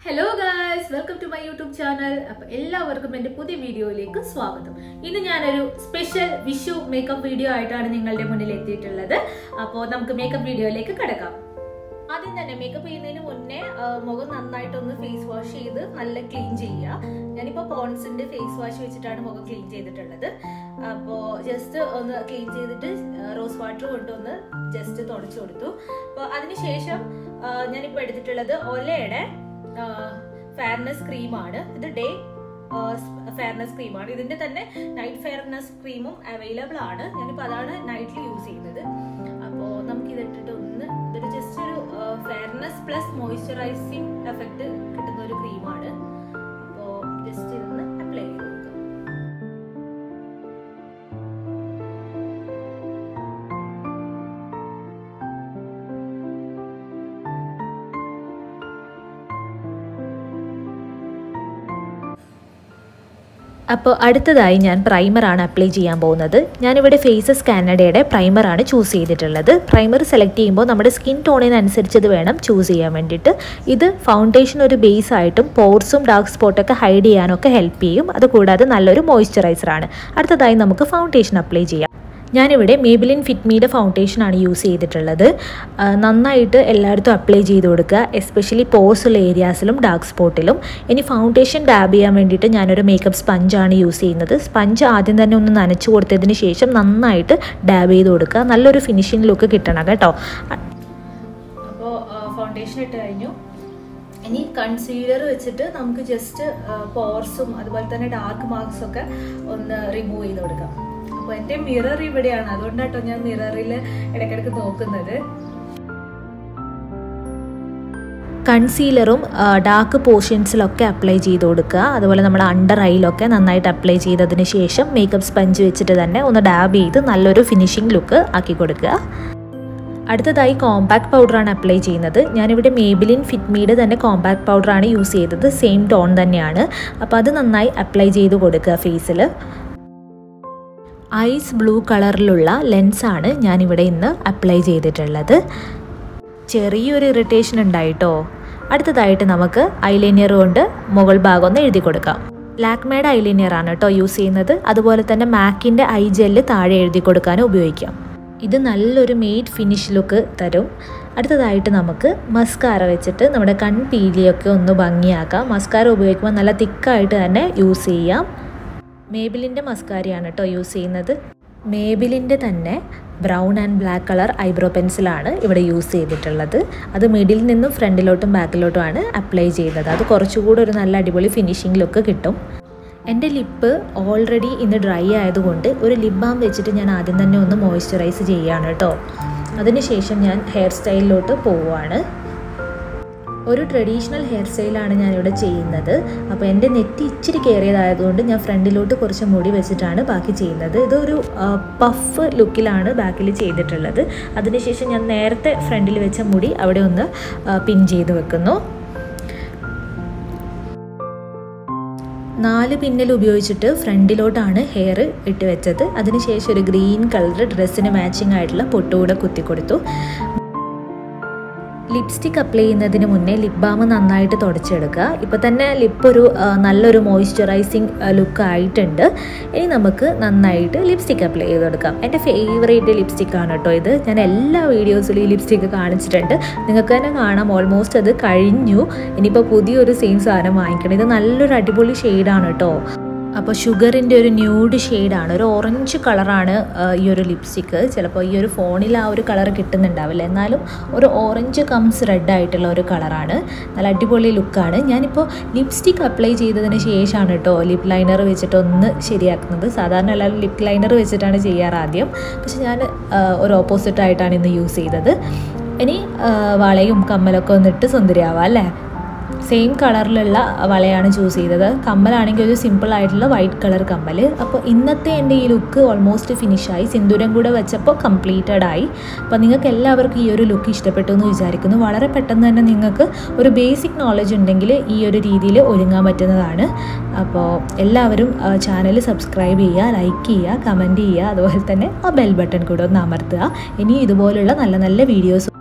hello guys welcome to my YouTube channel അപ്പൊ എല്ലാവർക്കും എന്റെ പുതിയ വീഡിയോയിലേക്ക് സ്വാഗതം ഇന്ന് ഞാനൊരു സ്പെഷ്യൽ വിഷു മേക്കപ്പ് വീഡിയോ ആയിട്ടാണ് നിങ്ങളുടെ മുന്നിൽ എത്തിയിട്ടുള്ളത് അപ്പോൾ നമുക്ക് മേക്കപ്പ് വീഡിയോയിലേക്ക് കിടക്കാം ആദ്യം തന്നെ മേക്കപ്പ് ചെയ്യുന്നതിന് മുന്നേ ആ, മുഖം നന്നായിട്ടൊന്ന് ഫേസ് വാഷ് ചെയ്ത് നല്ല ക്ലീൻ ചെയ്യുക ഞാനിപ്പോൾ പോൺസിന്റെ ഫേസ് വാഷ് വെച്ചിട്ടാണ് മുഖം ക്ലീൻ ചെയ്തിട്ടുള്ളത് അപ്പോൾ ജസ്റ്റ് ഒന്ന് ക്ലീൻ ചെയ്തിട്ട് റോസ് വാട്ടർ കൊണ്ടൊന്ന് ജസ്റ്റ് തുടച്ചു കൊടുത്തു അപ്പോൾ അതിനുശേഷം ആ, ഞാനിപ്പോൾ എടുത്തിട്ടുള്ളത് ഒലയുടെ ഫെയർനെസ് ക്രീമാണ് ഇത് ഡേ ഫെയർനെസ് ക്രീമാണ് ഇതിന്റെ തന്നെ നൈറ്റ് ഫെയർനെസ് ക്രീമും അവൈലബിൾ ആണ് ഞാനിപ്പോൾ അതാണ് നൈറ്റിൽ യൂസ് ചെയ്യുന്നത് അപ്പോൾ നമുക്ക് ഇത് ഇട്ടിട്ട് ഒന്ന് ഇതൊരു ജസ്റ്റ് ഒരു ഫെയർനെസ് പ്ലസ് മോയ്സ്ചറൈസിങ് എഫക്റ്റ് കിട്ടുന്ന ഒരു ക്രീമാണ് അപ്പോൾ ജസ്റ്റ് ഇതൊന്ന് അപ്ലൈ ചെയ്ത് കൊടുക്കാം അപ്പോൾ അടുത്തതായി ഞാൻ പ്രൈമറാണ് അപ്ലൈ ചെയ്യാൻ പോകുന്നത് ഞാനിവിടെ ഫേസസ് കാനഡയുടെ പ്രൈമറാണ് ചൂസ് ചെയ്തിട്ടുള്ളത് പ്രൈമർ സെലക്ട് ചെയ്യുമ്പോൾ നമ്മുടെ സ്കിൻ ടോണിനനുസരിച്ചത് വേണം ചൂസ് ചെയ്യാൻ വേണ്ടിയിട്ട് ഇത് ഫൗണ്ടേഷൻ ഒരു ബേസ് ആയിട്ടും പോർസും ഡാർക്ക് സ്പോട്ടൊക്കെ ഹൈഡ് ചെയ്യാനൊക്കെ ഹെൽപ്പ് ചെയ്യും അതുകൂടാതെ നല്ലൊരു മോയ്സ്ചറൈസറാണ് അടുത്തതായി നമുക്ക് ഫൗണ്ടേഷൻ അപ്ലൈ ചെയ്യാം ഞാനിവിടെ മേബിലിൻ ഫിറ്റ്മീയുടെ ഫൗണ്ടേഷനാണ് യൂസ് ചെയ്തിട്ടുള്ളത് ആ, നന്നായിട്ട് എല്ലായിടത്തും അപ്ലൈ ചെയ്ത് കൊടുക്കുക എസ്പെഷ്യലി പോസ് ഉള്ള ഏരിയാസിലും ഡാർക്ക് സ്പോട്ടിലും ഇനി ഫൗണ്ടേഷൻ ഡാബ് ചെയ്യാൻ വേണ്ടിയിട്ട് ഞാനൊരു മേക്കപ്പ് സ്പഞ്ചാണ് യൂസ് ചെയ്യുന്നത് സ്പഞ്ച് ആദ്യം തന്നെ ഒന്ന് നനച്ചു കൊടുത്തതിന് ശേഷം നന്നായിട്ട് ഡാബ് ചെയ്ത് കൊടുക്കുക നല്ലൊരു ഫിനിഷിംഗ് ലുക്ക് കിട്ടണം കേട്ടോ അപ്പോൾ ഫൗണ്ടേഷൻ ഇട്ട് കഴിഞ്ഞു ഇനി കൺസീലർ വെച്ചിട്ട് നമുക്ക് ജസ്റ്റ് പോർസും അതുപോലെ തന്നെ ഡാർക്ക് മാർക്സ് ഒക്കെ ഒന്ന് റിമൂവ് ചെയ്ത് കൊടുക്കാം അപ്പോൾ എൻ്റെ മിറർ ഇവിടെയാണ് അതുകൊണ്ടാട്ടോ ഞാൻ മിററിൽ ഇടയ്ക്കിടയ്ക്ക് നോക്കുന്നത് കൺസീലറും ഡാർക്ക് പോർഷൻസിലൊക്കെ അപ്ലൈ ചെയ്ത് കൊടുക്കുക അതുപോലെ നമ്മുടെ അണ്ടർ ഐയിലൊക്കെ നന്നായിട്ട് അപ്ലൈ ചെയ്തതിന് ശേഷം മേക്കപ്പ് സ്പഞ്ച് വെച്ചിട്ട് തന്നെ ഒന്ന് ഡാബ് ചെയ്ത് നല്ലൊരു ഫിനിഷിംഗ് ലുക്ക് ആക്കി കൊടുക്കുക അടുത്തതായി കോമ്പാക്ട് പൗഡറാണ് അപ്ലൈ ചെയ്യുന്നത് ഞാനിവിടെ മേബിലിൻ ഫിറ്റ്മീഡ് തന്നെ കോമ്പാക്ട് പൗഡറാണ് യൂസ് ചെയ്തത് സെയിം ടോൺ തന്നെയാണ് അപ്പോൾ അത് നന്നായി അപ്ലൈ ചെയ്ത് കൊടുക്കുക ഫേസിൽ ഐസ് ബ്ലൂ കളറിലുള്ള ലെൻസാണ് ഞാനിവിടെ ഇന്ന് അപ്ലൈ ചെയ്തിട്ടുള്ളത് ചെറിയൊരു ഇറിറ്റേഷൻ ഉണ്ടായിട്ടോ അടുത്തതായിട്ട് നമുക്ക് ഐലൈനർ കൊണ്ട് മുകൾ ഭാഗം ഒന്ന് എഴുതി കൊടുക്കാം ലാക്മേഡ് ഐലൈനർ ആണ് കേട്ടോ യൂസ് ചെയ്യുന്നത് അതുപോലെ തന്നെ മാക്കിൻ്റെ ഐ ജെല്ല് താഴെ എഴുതി കൊടുക്കാനും ഉപയോഗിക്കാം ഇത് നല്ലൊരു മെയ്ഡ് ഫിനിഷ് ലുക്ക് തരും അടുത്തതായിട്ട് നമുക്ക് മസ്കാര വെച്ചിട്ട് നമ്മുടെ കൺപീലിയൊക്കെ ഒന്ന് ഭംഗിയാക്കാം മസ്കാര ഉപയോഗിക്കുമ്പോൾ നല്ല തിക്കായിട്ട് തന്നെ യൂസ് ചെയ്യാം മേബിലിൻ്റെ മസ്കാരയാണ് കേട്ടോ യൂസ് ചെയ്യുന്നത് മേബിലിൻ്റെ തന്നെ brown and black colour eyebrow പെൻസിലാണ് ഇവിടെ യൂസ് ചെയ്തിട്ടുള്ളത് അത് മിഡിൽ നിന്നും ഫ്രണ്ടിലോട്ടും ബാക്കിലോട്ടുമാണ് അപ്ലൈ ചെയ്യുന്നത് അത് കുറച്ചുകൂടി ഒരു നല്ല അടിപൊളി ഫിനിഷിംഗ് ലുക്ക് കിട്ടും എൻ്റെ ലിപ്പ് ഓൾറെഡി ഇന്ന് ഡ്രൈ ആയതുകൊണ്ട് ഒരു ലിപ് ബാം വെച്ചിട്ട് ഞാൻ ആദ്യം തന്നെ ഒന്ന് മോയ്സ്ചറൈസ് ചെയ്യുകയാണ് കേട്ടോ അതിനുശേഷം ഞാൻ ഹെയർ സ്റ്റൈലിലോട്ട് പോവുകയാണ് ഒരു ട്രഡീഷണൽ ഹെയർ സ്റ്റൈലാണ് ഞാനിവിടെ ചെയ്യുന്നത് അപ്പോൾ എൻ്റെ നെറ്റി ഇച്ചിരി കയറിയതായതുകൊണ്ട് ഞാൻ ഫ്രണ്ടിലോട്ട് കുറച്ച് മുടി വെച്ചിട്ടാണ് ബാക്കി ചെയ്യുന്നത് ഇതൊരു പഫ് ലുക്കിലാണ് ബാക്കിൽ ചെയ്തിട്ടുള്ളത് അതിനുശേഷം ഞാൻ നേരത്തെ ഫ്രണ്ടിൽ വെച്ച മുടി അവിടെ ഒന്ന് പിൻ ചെയ്ത് വെക്കുന്നു നാല് പിന്നൽ ഉപയോഗിച്ചിട്ട് ഫ്രണ്ടിലോട്ടാണ് ഹെയർ ഇട്ട് വെച്ചത് അതിനുശേഷം ഒരു ഗ്രീൻ കളർ ഡ്രസ്സിന് മാച്ചിങ് ആയിട്ടുള്ള പൊട്ടുകൂടെ കുത്തി കൊടുത്തു ലിപ്സ്റ്റിക് അപ്ലൈ ചെയ്യുന്നതിന് മുന്നേ ലിപ് ബാം നന്നായിട്ട് തുടച്ചെടുക്കുക ഇപ്പോൾ തന്നെ ലിപ്പ് ഒരു ആ, നല്ലൊരു മോയ്സ്ചറൈസിങ് ലുക്ക് ആയിട്ടുണ്ട് ഇനി നമുക്ക് നന്നായിട്ട് ലിപ്സ്റ്റിക് അപ്ലൈ ചെയ്ത് കൊടുക്കാം എൻ്റെ ഫേവറേറ്റ് ലിപ്സ്റ്റിക് ആണ് കേട്ടോ ഇത് ഞാൻ എല്ലാ വീഡിയോസിലും ഈ ലിപ്സ്റ്റിക്ക് കാണിച്ചിട്ടുണ്ട് നിങ്ങൾക്ക് തന്നെ കാണാം ഓൾമോസ്റ്റ് അത് കഴിഞ്ഞു ഇനിയിപ്പോൾ പുതിയൊരു സെയിം സാധനം വാങ്ങിക്കണം ഇത് നല്ലൊരു അടിപൊളി ഷെയ്ഡാണ് കേട്ടോ അപ്പോൾ ഷുഗറിൻ്റെ ഒരു ന്യൂഡ് ഷെയ്ഡാണ് ഒരു ഓറഞ്ച് കളറാണ് ഈ ഒരു ലിപ്സ്റ്റിക്ക് ചിലപ്പോൾ ഈ ഒരു ഫോണിൽ ആ ഒരു കളർ കിട്ടുന്നുണ്ടാവില്ല എന്നാലും ഒരു ഓറഞ്ച് കംസ് റെഡ് ആയിട്ടുള്ള ഒരു കളറാണ് നല്ല അടിപൊളി ലുക്കാണ് ഞാനിപ്പോൾ ലിപ്സ്റ്റിക്ക് അപ്ലൈ ചെയ്തതിന് ശേഷമാണ് കേട്ടോ ലിപ് ലൈനർ വെച്ചിട്ട് ഒന്ന് ശരിയാക്കുന്നത് സാധാരണ എല്ലാവരും ലിപ് ലൈനർ വെച്ചിട്ടാണ് ചെയ്യാറ് ആദ്യം പക്ഷെ ഞാൻ ആ, ഒരു ഓപ്പോസിറ്റ് ആയിട്ടാണ് ഇന്ന് യൂസ് ചെയ്തത് ഇനി ആ, വളയും കമ്മലൊക്കെ ഒന്നിട്ട് സുന്ദരിയാവാം അല്ലേ സെയിം കളറിലുള്ള വളയാണ് ചൂസ് ചെയ്തത് കമ്മലാണെങ്കിൽ ഒരു സിമ്പിൾ ആയിട്ടുള്ള വൈറ്റ് കളർ കമ്മൽ അപ്പോൾ ഇന്നത്തെ എൻ്റെ ഈ ലുക്ക് ഓൾമോസ്റ്റ് ഫിനിഷായി സിന്ദൂരം കൂടെ വെച്ചപ്പോൾ കംപ്ലീറ്റഡ് ആയി അപ്പോൾ നിങ്ങൾക്ക് എല്ലാവർക്കും ഈ ഒരു ലുക്ക് ഇഷ്ടപ്പെട്ടു എന്ന് വിചാരിക്കുന്നു വളരെ പെട്ടെന്ന് തന്നെ നിങ്ങൾക്ക് ഒരു ബേസിക് നോളജ് ഉണ്ടെങ്കിൽ ഈ ഒരു രീതിയിൽ ഒരുങ്ങാൻ പറ്റുന്നതാണ് അപ്പോൾ എല്ലാവരും ചാനൽ സബ്സ്ക്രൈബ് ചെയ്യുക ലൈക്ക് ചെയ്യുക കമൻറ്റ് ചെയ്യുക അതുപോലെ തന്നെ ആ ബെൽ ബട്ടൺ കൂടെ ഒന്ന് അമർത്തുക ഇനി ഇതുപോലുള്ള നല്ല നല്ല വീഡിയോസ്